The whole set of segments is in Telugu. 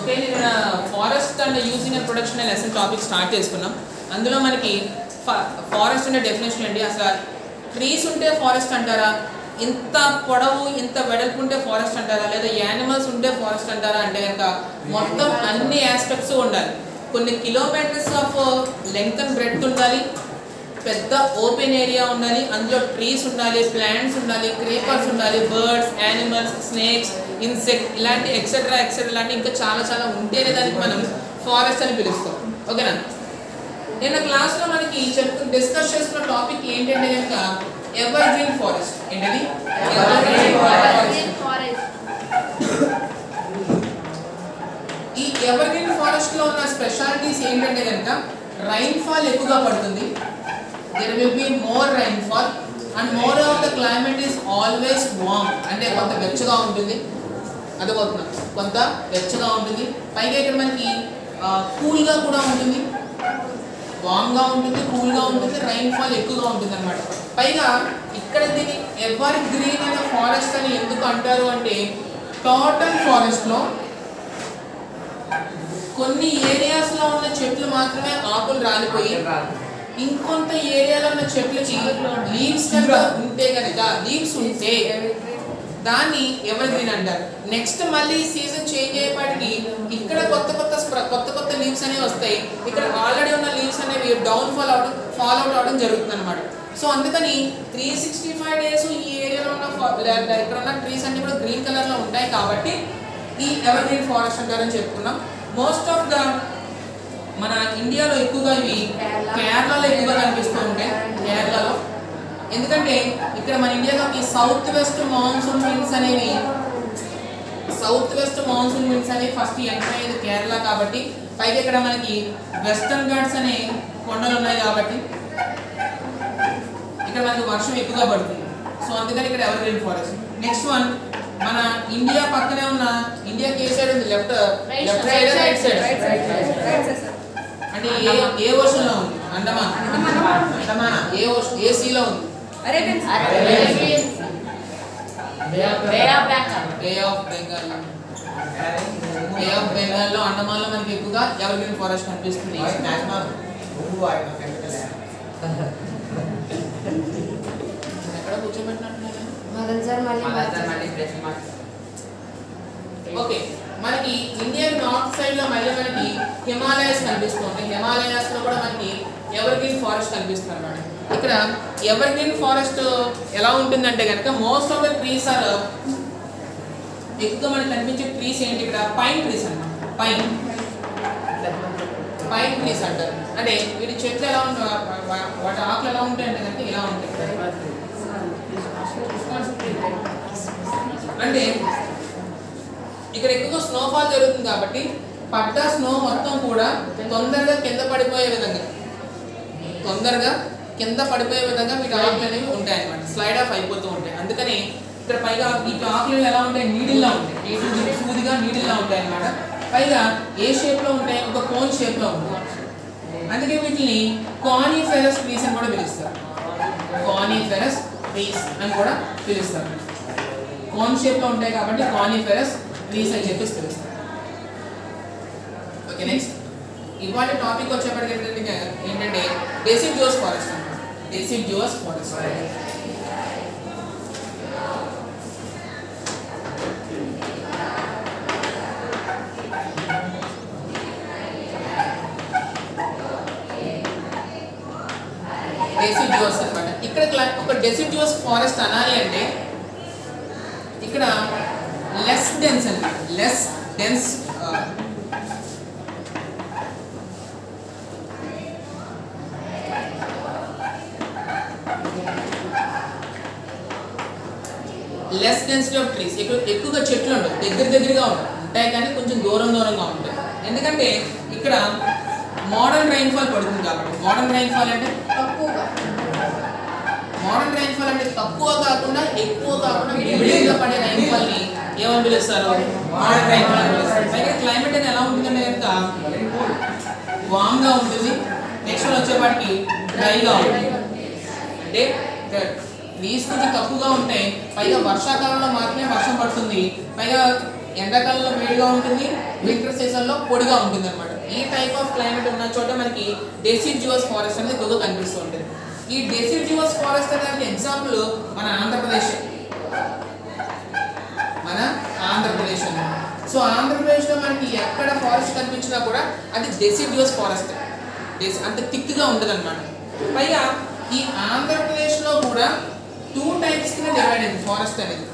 ఓకే నేను forest and using and production and lesson topic start చేసుకున్నాం అందులో మనకి ఫారెస్ట్ అంటే డెఫినేషన్ ఏంటి అసలు ట్రీస్ ఉంటే ఫారెస్ట్ అంటారా ఇంత పొడవు ఇంత వెడల్పు ఉంటే ఫారెస్ట్ అంటారా లేదా యానిమల్స్ ఉంటే ఫారెస్ట్ అంటారా అంటే కనుక మొత్తం అన్ని ఆస్పెక్ట్స్ ఉండాలి కొన్ని kilometres of length and breadth ఉండాలి పెద్ద ఓపెన్ ఏరియా ఉండాలి అందులో ట్రీస్ ఉండాలి ప్లాంట్స్ ఉండాలి క్రీపర్స్ ఉండాలి బర్డ్స్ యానిమల్స్ స్నేక్స్ ఇన్సెక్ట్ ఇలాంటి ఎక్సెట్రా ఎక్సెట్రా ఇలాంటి ఇంకా చాలా చాలా ఉంటేనే దానికి మనం ఫారెస్ట్ అని పిలుస్తాం ఓకేనా నిన్న క్లాస్లో మనకి చెప్తూ డిస్కస్ చేస్తున్న టాపిక్ ఏంటంటే కనుక ఎవర్ గ్రీన్ ఫారెస్ట్ ఏంటది ఎవర్ గ్రీన్ ఫారెస్ట్ ఈ ఎవర్ గ్రీన్ ఫారెస్ట్ లో ఉన్న స్పెషాలిటీస్ ఏంటంటే కనుక రైన్ ఫాల్ ఎక్కువగా పడుతుంది there will be more rainfall and more of the climate is always warm అంటే కొంత వెచ్చగా ఉంటుంది అదవుతున్నా కొంత వెచ్చగా ఉంటుంది పైగా ఇక్కడ మనకి కూల్గా కూడా ఉంటుంది వామ్గా ఉంటుంది కూల్గా ఉంటుంది రైన్ ఫాల్ ఎక్కువగా ఉంటుంది అనమాట పైగా ఇక్కడ దీన్ని ఎవర్ గ్రీన్ అనే ఫారెస్ట్ అని ఎందుకు అంటారు అంటే టోటల్ ఫారెస్ట్లో కొన్ని ఏరియాస్లో ఉన్న చెట్లు మాత్రమే ఆకులు రాలిపోయి ఇంకొంత ఏరియాలో ఉన్న చెట్లకి లీవ్స్ కనుక ఉంటే కనుక లీవ్స్ ఉంటే దాన్ని ఎవర్ గ్రీన్ అంటారు నెక్స్ట్ మళ్ళీ సీజన్ చేంజ్ అయ్యేపాటికి ఇక్కడ కొత్త కొత్త స్ప్ర- కొత్త కొత్త లీవ్స్ అనేవి వస్తాయి ఇక్కడ ఆల్రెడీ ఉన్న లీవ్స్ అనేవి డౌన్ ఫాల్ అవడం ఫాల్ అవుట్ అవడం జరుగుతుంది అనమాట సో అందుకని త్రీ సిక్స్టీ ఫైవ్ డేస్ ఈ ఏరియాలో ఉన్న ఫా- లే- లే- ఇక్కడ ఉన్న ట్రీస్ అన్ని కూడా గ్రీన్ కలర్ లో ఉంటాయి కాబట్టి ఈ ఎవర్ గ్రీన్ ఫారెస్ట్ అంటారని చెప్పుకున్నాం మోస్ట్ ఆఫ్ ద మన ఇండియాలో ఎక్కువగా ఇవి కేరళలో ఎక్కువగా కనిపిస్తూ ఉంటాయి కేరళలో ఎందుకంటే ఇక్కడ మన ఇండియాలోకి సౌత్ వెస్ట్ మాన్సూన్ విండ్స్ అనేవి సౌత్ వెస్ట్ మాన్సూన్ విండ్స్ అనేవి ఫస్ట్ ఎంటర్ అయ్యేది కేరళ కాబట్టి పైగా ఇక్కడ మనకి వెస్టర్న్ ఘాట్స్ అనే కొండలు ఉన్నాయి కాబట్టి ఇక్కడ మనకి వర్షం ఎక్కువగా పడుతుంది సో అందుకని ఇక్కడ evergreen forest next one మన ఇండియా పక్కనే ఉన్న ఇండియా ఏ సైడ్ ఉంది left left side right side అంటే ఏ ఏ ఓషన్ లో ఉంది అండమాన్ అండమాన్ ఏ ఓషన్ ఏ సీలో ఉంది bay of Bengal bay of Bengal లో అండమాన్ లో మనకి ఎక్కువగా ఎవర్ గ్రీన్ ఫారెస్ట్ కనిపిస్తుంది ఎక్కడ కూర్చోబెట్టినట్టున్నారు ఓకే మనకి ఇండియన్ నార్త్ సైడ్ లో మళ్ళీ మనకి హిమాలయస్ కనిపిస్తుంది హిమాలయాస్ లో కూడా మనకి ఎవర్ గ్రీన్ ఫారెస్ట్ కనిపిస్తుంది అన్నమాట ఇక్కడ ఎవర్ గ్రీన్ ఫారెస్ట్ ఎలా ఉంటుందంటే కనుక most of the trees are ఎక్కువ మనకి కనిపించే ట్రీస్ ఏంటి ఇక్కడ పైన్ ట్రీస్ అన్నమాట పైన్ పైన్ ట్రీస్ అంటారు అంటే వీటి చెట్లు ఎలా ఉంటాయి వాటి ఆకులు ఎలా ఉంటాయి అంటే కనుక ఇలా ఉంటాయి అంటే ఇక్కడ ఎక్కువ స్నోఫాల్ జరుగుతుంది కాబట్టి పడ్డ స్నో మొత్తం కూడా తొందరగా కింద పడిపోయే విధంగా తొందరగా కింద పడిపోయే విధంగా వీటి ఆకులు అనేవి ఉంటాయి అన్నమాట స్లైడ్ ఆఫ్ అయిపోతూ ఉంటాయి అందుకని ఇక్కడ పైగా ఈ ఆకులు ఎలా ఉంటాయి నీడిల్లా ఉంటాయి నీడిల్ సూదిగా నీడిల్లా ఉంటాయి అన్నమాట పైగా ఏ షేప్ లో ఉంటాయి ఒక కోన్ షేప్ లో ఉంటాయి అందుకే వీటిని కానిఫెరస్ ట్రీస్ అని కూడా పిలుస్తారు కానిఫెరస్ ట్రీస్ అని కూడా పిలుస్తారు కోన్ షేప్ లో ఉంటాయి కాబట్టి కానిఫెరస్ ట్రీస్ అని చెప్పేసి పిలుస్తారు ఓకే నెక్స్ట్ ఇవాళ టాపిక్ వచ్చేప్పటికి ఏంటంటే ఏంటంటే డెసిడ్ జోస్ ఫారెస్ట్ అన్నమాట డెసిడ్ జోస్ ఫారెస్ట్ డెసిడ్యూస్ అన్నమాట ఇక్కడ క్లా- ఒక డెసిడ్యూస్ ఫారెస్ట్ అనాలి అంటే ఇక్కడ లెస్ డెన్స్ అన్నమాట less dense less density of trees ఎక్కువ ఎక్కువగా చెట్లు ఉండవు దగ్గర దగ్గరగా ఉంటాయి ఉంటాయి కానీ కొంచెం దూరం దూరంగా ఉంటాయి ఎందుకంటే ఇక్కడ మోడర్న్ రైన్ఫాల్ పడుతుంది కాబట్టి మోడర్న్ రైన్ఫాల్ అంటే మోడర్న్ రైన్ఫాల్ అంటే తక్కువ కాకుండా ఎక్కువ కాకుండా మిడిల్ గా పడే రైన్ఫాల్ ని ఏమని పిలుస్తారు మోడర్న్ రైన్ఫాల్ అని పిలుస్తారు పైగా క్లైమేట్ అనేది ఎలా ఉంటుందంటే కనుక వామ్ గా ఉంటుంది నెక్స్ట్ వచ్చేపాటికి డ్రైగా ఉంటుంది అంటే ట్రీస్ కొంచెం తక్కువగా ఉంటాయి పైగా వర్షాకాలంలో మాత్రమే వర్షం పడుతుంది పైగా ఎండాకాలంలో వేడిగా ఉంటుంది వింటర్ సీజన్లో పొడిగా ఉంటుంది అనమాట ఈ టైప్ ఆఫ్ క్లైమేట్ ఉన్న చోట మనకి డెసిడ్యువస్ ఫారెస్ట్ అనేది ఎక్కువగా కనిపిస్తూ ఉంటుంది ఈ డెసిడ్యువస్ ఫారెస్ట్ అనేది ఎగ్జాంపుల్ మన ఆంధ్రప్రదేశ్ మన ఆంధ్రప్రదేశ్ ఉంది సో ఆంధ్రప్రదేశ్లో మనకి ఎక్కడ ఫారెస్ట్ కనిపించినా కూడా అది డెసిడ్యువస్ ఫారెస్ట్ అంత థిక్గా ఉంటుంది అనమాట పైగా ఈ ఆంధ్రప్రదేశ్లో కూడా టూ టైప్స్ కింద డివైడ్ అయింది ఫారెస్ట్ అనేది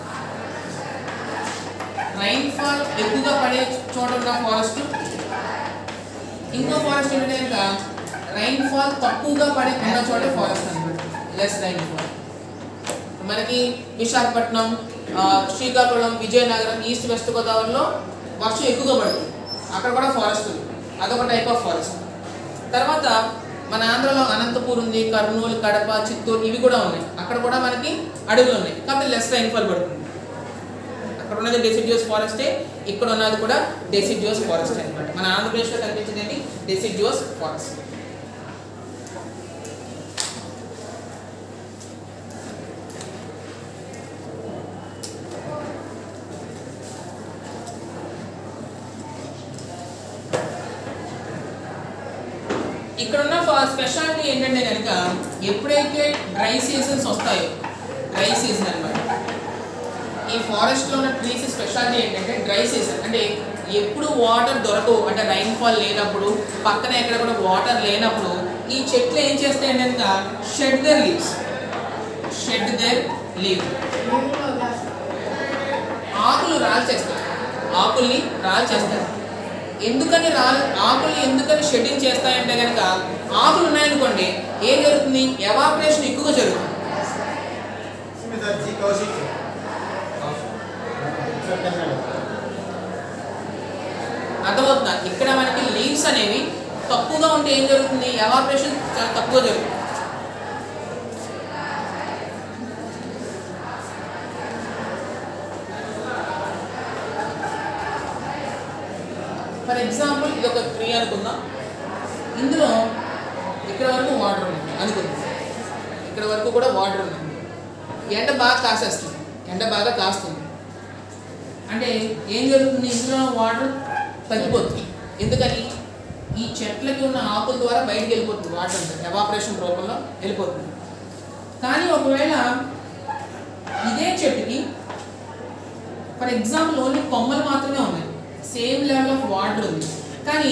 రైన్ఫాల్ ఎక్కువగా పడే చోట ఉన్న ఫారెస్ట్ ఇంకో ఫారెస్ట్ ఏంటంటే కనుక రైన్ఫాల్ తక్కువగా పడే ఉన్న చోట ఫారెస్ట్ అనమాట లెస్ రైన్ఫాల్ మనకి విశాఖపట్నం ఆ, శ్రీకాకుళం విజయనగరం ఈస్ట్ వెస్ట్ గోదావరిలో వర్షం ఎక్కువగా పడుతుంది అక్కడ కూడా ఫారెస్ట్ ఉంది అదొక టైప్ ఆఫ్ ఫారెస్ట్ తర్వాత మన ఆంధ్రలో అనంతపూర్ ఉంది కర్నూలు కడప చిత్తూరు ఇవి కూడా ఉన్నాయి అక్కడ కూడా మనకి అడవులు ఉన్నాయి కాబట్టి లెస్ రైన్ఫాల్ పడుతుంది అక్కడ ఉన్నది డెసిడ్యూస్ ఫారెస్టే ఇక్కడ ఉన్నది కూడా డెసిడ్యూస్ ఫారెస్ట్ అనమాట మన ఆంధ్రప్రదేశ్లో కనిపించేది ఏంటి డెసిడ్యూస్ ఫారెస్ట్ ఇక్కడ ఉన్న స్పెషాలిటీ ఏంటంటే కనుక ఎప్పుడైతే డ్రై సీజన్స్ వస్తాయో డ్రై సీజన్ అన్నమాట ఈ ఫారెస్ట్లో ఉన్న ట్రీస్ స్పెషాలిటీ ఏంటంటే డ్రై సీజన్ అంటే ఎప్పుడు వాటర్ దొరకవు అంటే రైన్ఫాల్ లేనప్పుడు పక్కన ఎక్కడ కూడా వాటర్ లేనప్పుడు ఈ చెట్లు ఏం చేస్తాయంటే కనుక shed their leaves shed their leave ఆకులు రాల్చేస్తాయి ఆకుల్ని రాల్చేస్తాయి ఎందుకని రా ఆకుల్ని ఎందుకని షెడ్డింగ్ చేస్తాయంటే కనుక ఆకులు ఉన్నాయనుకోండి ఏం జరుగుతుంది ఎవాపరేషన్ ఎక్కువగా జరుగుతుంది जी कौशिक అర్థమవుతుందా ఇక్కడ మనకి లీవ్స్ అనేవి తక్కువగా ఉంటే ఏం జరుగుతుంది ఎవాపరేషన్ చాలా తక్కువ జరుగుతుంది ఫర్ ఎగ్జాంపుల్ ఇది ఒక ట్రీ అనుకుందాం ఇందులో ఇక్కడ వరకు వాటర్ ఉంది అనుకుందాం ఇక్కడ వరకు కూడా వాటర్ ఉంది ఎండ బాగా కాసేస్తుంది ఎండ బాగా కాస్తుంది అంటే ఏం జరుగుతుంది ఇందులో వాటర్ తగ్గిపోతుంది ఎందుకని ఈ చెట్లకి ఉన్న ఆకుల ద్వారా బయటికి వెళ్ళిపోతుంది వాటర్ అంతా ఎవాపరేషన్ రూపంలో వెళ్ళిపోతుంది కానీ ఒకవేళ ఇదే చెట్టుకి ఫర్ ఎగ్జాంపుల్ ఓన్లీ కొమ్మలు మాత్రమే ఉన్నాయి సేమ్ లెవెల్ ఆఫ్ వాటర్ ఉంది కానీ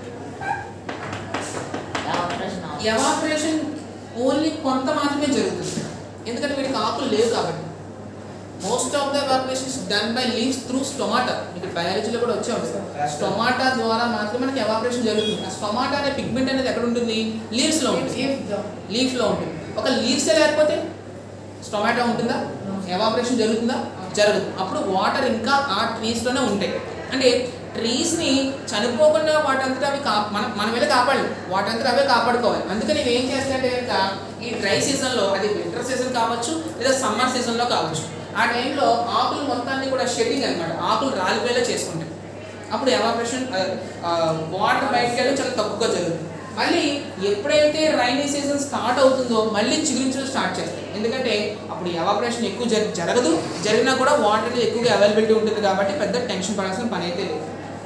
ఎవాపరేషన్ ఓన్లీ కొంత మాత్రమే జరుగుతుంది ఎందుకంటే వీటికి ఆకులు లేవు కాబట్టి most of the evaporation is done by leaves through stomata మీకు బయాలజీలో కూడా వచ్చే ఉంటుంది స్టొమాటా ద్వారా మాత్రమే మనకి ఎవాపరేషన్ జరుగుతుంది ఆ స్టొమాటా అనే పిగ్మెంట్ అనేది ఎక్కడ ఉంటుంది లీవ్స్ లో ఉంటుంది లీఫ్ లో ఉంటుంది ఒక లీవ్స్ లేకపోతే స్టొమాటో ఉంటుందా ఎవాపరేషన్ జరుగుతుందా జరగదు అప్పుడు వాటర్ ఇంకా ఆ ట్రీస్ లోనే ఉంటాయి అంటే ట్రీస్ ని చనిపోకుండా వాటంతటా అవి కా మనం మనం వెళ్ళి కాపాడాలి వాటంతటా అవే కాపాడుకోవాలి అందుకని ఇవి ఏం చేస్తాయంటే కనుక ఈ డ్రై సీజన్ లో అది వింటర్ సీజన్ కావచ్చు లేదా సమ్మర్ సీజన్ లో కావచ్చు ఆ టైంలో ఆకులు మొత్తాన్ని కూడా షెడ్డింగ్ అన్నమాట ఆకులు రాలిపోయేలా చేసుకుంటాయి అప్పుడు ఎవాపరేషన్ వాటర్ బయటకు వెళ్ళి చాలా తక్కువగా జరుగుతుంది మళ్ళీ ఎప్పుడైతే రైనీ సీజన్ స్టార్ట్ అవుతుందో మళ్ళీ చిగురించడం స్టార్ట్ చేస్తాయి ఎందుకంటే అప్పుడు ఎవాపరేషన్ ఎక్కువ జర- జరగదు జరిగినా కూడా వాటర్ అనేది ఎక్కువగా అవైలబిలిటీ ఉంటుంది కాబట్టి పెద్ద టెన్షన్ పడాల్సిన పని అయితే లేదు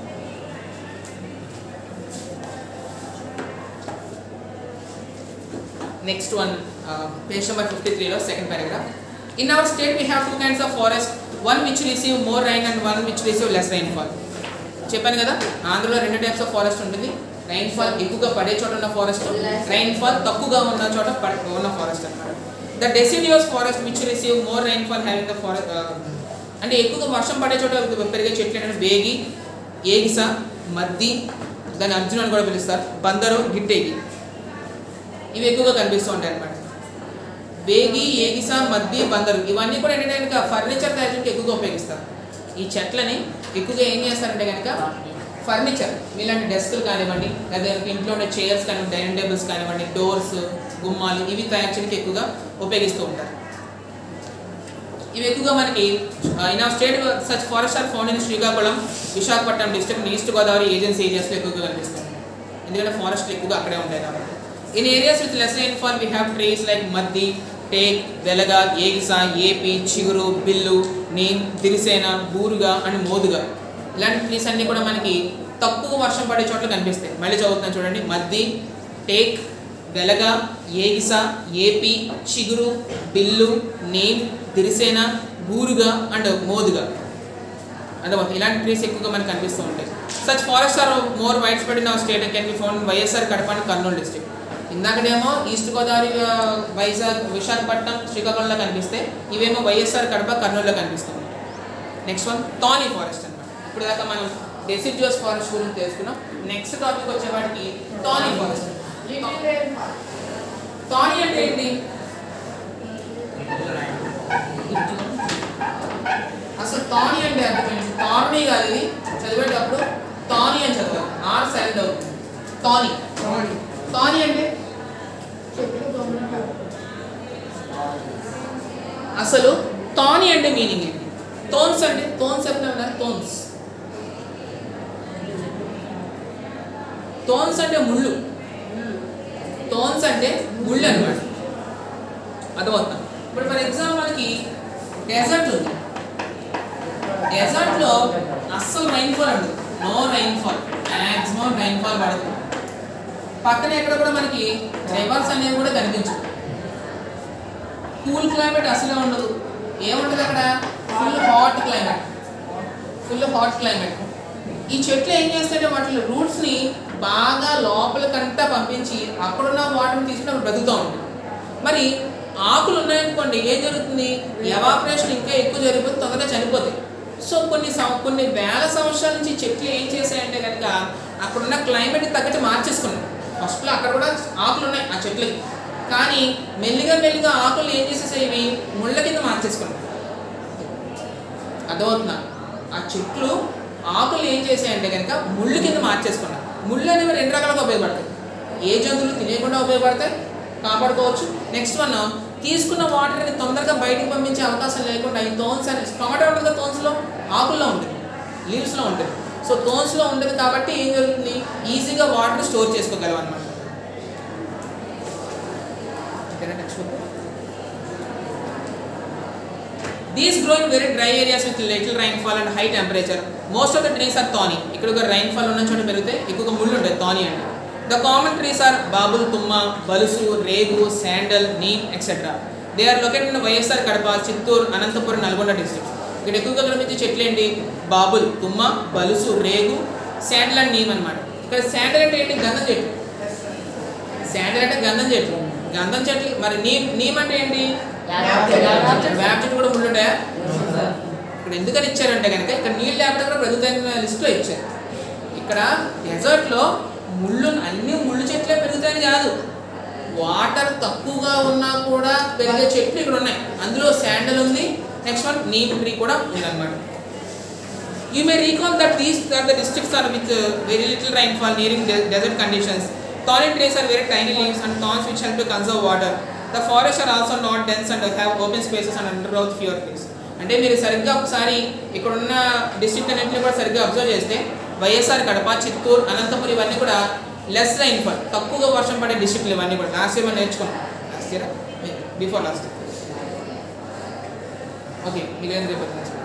next one page number fifty త్రీలో second paragraph in our state we have two kinds of forest one which receive more rain and one which receive less rainfall చెప్పాను కదా ఆంధ్రలో రెండు టైప్స్ ఆఫ్ ఫారెస్ట్ ఉంటుంది రైన్ఫాల్ ఎక్కువగా పడే చోట ఉన్న ఫారెస్ట్ రైన్ఫాల్ తక్కువగా ఉన్న చోట పడ- ఉన్న ఫారెస్ట్ అన్నమాట the deciduous forest which receive more rainfall having the forest అంటే ఎక్కువగా వర్షం పడే చోట పెరిగే చెట్లు ఏంటంటే వేగి ఏగిస మద్ది దాన్ని అర్జున్ అని కూడా పిలుస్తారు బందరు గిట్టేగి ఇవి ఎక్కువగా కనిపిస్తూ ఉంటాయి అన్నమాట వేగి ఏగిస మద్ది బందరు ఇవన్నీ కూడా ఏంటంటే కనుక ఫర్నిచర్ తయారు చేయడానికి ఎక్కువగా ఉపయోగిస్తారు ఈ చెట్లని ఎక్కువగా ఏం చేస్తారంటే కనుక ఫర్నిచర్ ఇలాంటి డెస్క్లు కానివ్వండి లేదా ఇంట్లో ఉండే చైర్స్ కానివ్వండి డైనింగ్ టేబుల్స్ కానివ్వండి డోర్స్ గుమ్మాలు ఇవి తయారు చేయడానికి ఎక్కువగా ఉపయోగిస్తూ ఉంటారు ఇవి ఎక్కువగా మనకి in of state such forest are found in Srikakulam Visakhapatnam district east Godavari agency ఏరియాస్లో ఎక్కువగా కనిపిస్తుంది ఎందుకంటే ఫారెస్ట్ ఎక్కువగా అక్కడే ఉంటాయి కాబట్టి in areas with less rainfall we have trees like మద్ది టేక్ వెలగ ఏగిస ఏపి చిగురు బిల్లు నీమ్ దిరిసేన బూరుగా అండ్ మోదుగా ఇలాంటి ట్రీస్ అన్నీ కూడా మనకి తక్కువ వర్షం పడే చోట్ల కనిపిస్తాయి మళ్ళీ చదువుతున్నాను చూడండి మద్ది టేక్ వెలగ ఏగిస ఏపి చిగురు బిల్లు నేమ్ దిరిసేన బూరుగా అండ్ మోదుగా అర్థమవుతుంది ఇలాంటి ట్రీస్ ఎక్కువగా మనకు కనిపిస్తూ ఉంటాయి such forest are more widespread in our state can be found YSR Kadapa and Kurnool district ఇందాకడేమో ఈస్ట్ గోదావరి ఆ, వైజాగ్ విశాఖపట్నం శ్రీకాకుళంలో కనిపిస్తే ఇవేమో వైఎస్ఆర్ కడప కర్నూలులో కనిపిస్తుంది నెక్స్ట్ వన్ థానీ ఫారెస్ట్ అన్నమాట ఇప్పుడు దాకా మనం డెసిడ్యూస్ ఫారెస్ట్ గురించి తెలుసుకున్నాం నెక్స్ట్ టాపిక్ వచ్చేవాడికి థానీ ఫారెస్ట్ థానీ అంటే ఏంటి అసలు థానీ అంటే అర్థం ఏంటి థానీ కాదు ఇది చదివేటప్పుడు థానీ అని చదవాలి ఆర్ సైలెంట్ అవుతుంది థానీ థానీ అంటే అసలు థానీ అంటే మీనింగ్ ఏంటి థోన్స్ అంటే థోన్స్ ఎప్పుడు ఉన్నారు థోన్స్ థోన్స్ అంటే ముళ్ళు థోన్స్ అంటే ముళ్ళు అనమాట అర్థమవుతాం ఇప్పుడు ఫర్ ఎగ్జాంపుల్ మనకి డెజర్ట్ ఉంది డెజర్ట్ లో అస్సలు రైన్ఫాల్ ఉండదు నో రైన్ఫాల్ మ్యాక్సిమం రైన్ఫాల్ పడదు పక్కన ఎక్కడ కూడా మనకి రివర్స్ అనేవి కూడా కనిపించవు కూల్ క్లైమేట్ అసలే ఉండదు ఏముంటది అక్కడ full hot climate full hot climate ఈ చెట్లు ఏం చేస్తాయంటే వాటి రూట్స్ ని బాగా లోపలికంతా పంపించి అక్కడున్న వాటర్ని తీసుకుని అవి బ్రతుకుతూ ఉంటాయి మరి ఆకులు ఉన్నాయనుకోండి ఏం జరుగుతుంది ఎవాపరేషన్ ఇంకా ఎక్కువ జరిగిపోతే తొందరగా చనిపోతాయి సో కొన్ని సం- కొన్ని వేల సంవత్సరాల నుంచి చెట్లు ఏం చేశాయంటే కనుక అక్కడున్న క్లైమేట్ తగ్గట్టు మార్చేసుకున్నాయి ఫస్ట్లో అక్కడ కూడా ఆకులు ఉన్నాయి ఆ చెట్లకి కానీ మెల్లిగా మెల్లిగా ఆకులు ఏం చేసేసాయి ఇవి ముళ్ళ కింద మార్చేసుకున్నాయి అర్థమవుతుందా ఆ చెట్లు ఆకులు ఏం చేసాయంటే కనుక ముళ్ళు కింద మార్చేసుకున్నాయి ముళ్ళు అనేవి రెండు రకాలుగా ఉపయోగపడతాయి ఏ జంతువులు తినేయకుండా ఉపయోగపడతాయి కాపాడుకోవచ్చు నెక్స్ట్ వన్ తీసుకున్న వాటర్ని తొందరగా బయటకు పంపించే అవకాశం లేకుండా ఈ థోన్స్ అనే టొమాటో ఉంటుంది కదా థోన్స్లో ఆకుల్లో ఉంటుంది లీవ్స్లో ఉంటుంది సో థోన్స్లో ఉంటుంది కాబట్టి ఏం జరుగుతుంది ఈజీగా వాటర్ స్టోర్ చేసుకోగలం అనమాట next these grow in very dry areas with little rainfall and high temperature most of the trees are thorny ఇక్కడ ఒక రైన్ఫాల్ ఉన్న చోట పెరిగితే ఎక్కువగా ముళ్ళు ఉంటాయి థానీ అంటే the common trees are babul తుమ్మ బలుసు రేగు sandal neem etcetera they are located in YSR Kadapa Chittoor Anantapur Nalgonda district ఇక్కడ ఎక్కువగా కనిపించే చెట్లు ఏంటి బాబుల్ తుమ్మ బలుసు రేగు శాండల్ అండ్ నీమ్ అన్నమాట ఇక్కడ శాండల్ అంటే ఏంటి గంధం చెట్టు శాండల్ అంటే గంధం చెట్లు గంధం చెట్లు మరి నీమ్ నీమ్ అంటే ఏంటి వేప చెట్టు కూడా ముళ్ళు ఉంటాయా ఇక్కడ ఎందుకని ఇచ్చారంటే కనుక ఇక్కడ నీళ్ళు లేకపోతే కూడా పెరుగుతాయని లిస్ట్లో ఇచ్చారు ఇక్కడ డెజర్ట్లో ముళ్ళు అన్ని ముళ్ళు చెట్లే పెరుగుతాయని కాదు వాటర్ తక్కువగా ఉన్నా కూడా పెరిగే చెట్లు ఇక్కడ ఉన్నాయి అందులో శాండల్ ఉంది నెక్స్ట్ వన్ నీమ్ ట్రీ కూడా ఉందన్నమాట you may recall that these are the districts are with very little rainfall nearing desert conditions Thorny trees are very tiny leaves and thorns which help to conserve water. The forests are also not dense and have open spaces and undergrowth fewer trees. అంటే మీరు సరిగ్గా ఒకసారి ఇక్కడున్న డిస్ట్రిక్ట్ అన్నింటినీ కూడా సరిగ్గా అబ్జర్వ్ చేస్తే వైఎస్ఆర్ కడప చిత్తూరు అనంతపురం ఇవన్నీ కూడా లెస్ రైన్ఫాల్ తక్కువగా వర్షం పడే డిస్ట్రిక్ట్లు ఇవన్నీ కూడా లాస్ట్ ఇయర్ మనం నేర్చుకున్నాం last year before last okay మీకు ఏం రేపు